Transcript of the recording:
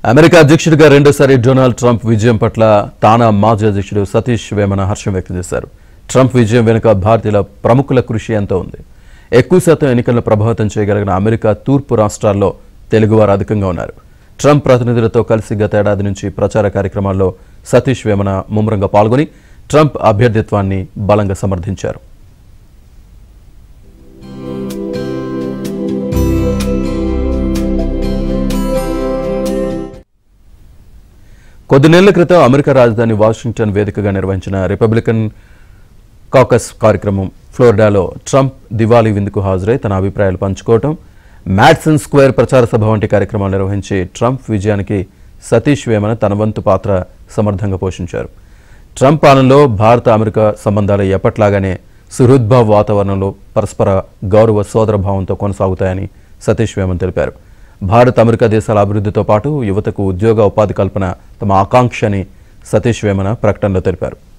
America అధ్యక్షుడిగా రెండోసారి Donald Trump విజయం పట్ల తానా మాజీ అధ్యక్షుడు సతీష్ వేమన హర్షం వ్యక్తం చేశారు ట్రంప్ విజయం వెనుక భారతీయుల ప్రముఖుల కృషి ఎంతో ఉంది ఎక్కువ శాతం ఎన్నికలను ప్రభావితం చేయగలిగిన అమెరికా తూర్పు రాష్ట్రాల్లో తెలుగువారు అధికంగా ఉన్నారు ట్రంప్ ప్రతినిధులతో కలిసి గత ఏడాది నుంచి ప్రచార కార్యక్రమాల్లో సతీష్ వేమన ముమ్మరంగా పాల్గొని ట్రంప్ అభ్యర్థిత్వాన్ని బలంగా సమర్థించారు కొద్ది నెలల క్రితం అమెరికా రాజధాని వాషింగ్టన్ వేదికగా నిర్వహించిన రిపబ్లికన్ కాకస్ కార్యక్రమం ఫ్లోరిడాలో ట్రంప్ దివాళీ విందుకు హాజరై తన అభిప్రాయాలు పంచుకోవటం మ్యాడ్సన్ స్క్వేర్ ప్రచార సభ వంటి కార్యక్రమాలు నిర్వహించి ట్రంప్ విజయానికి సతీష్ వేమన తన వంతు పాత్ర సమర్థంగా పోషించారు ట్రంప్ పాలనలో భారత అమెరికా సంబంధాలు ఎప్పట్లాగానే సుహృద్భావ వాతావరణంలో పరస్పర గౌరవ సోదర భావంతో కొనసాగుతాయని సతీష్ వేమన్ తెలిపారు భారత్ అమెరికా దేశాల అభివృద్ధితో పాటు యువతకు ఉద్యోగ ఉపాధి కల్పన తమ ఆకాంక్ష అని సతీష్ వేమన ప్రకటనలో తెలిపారు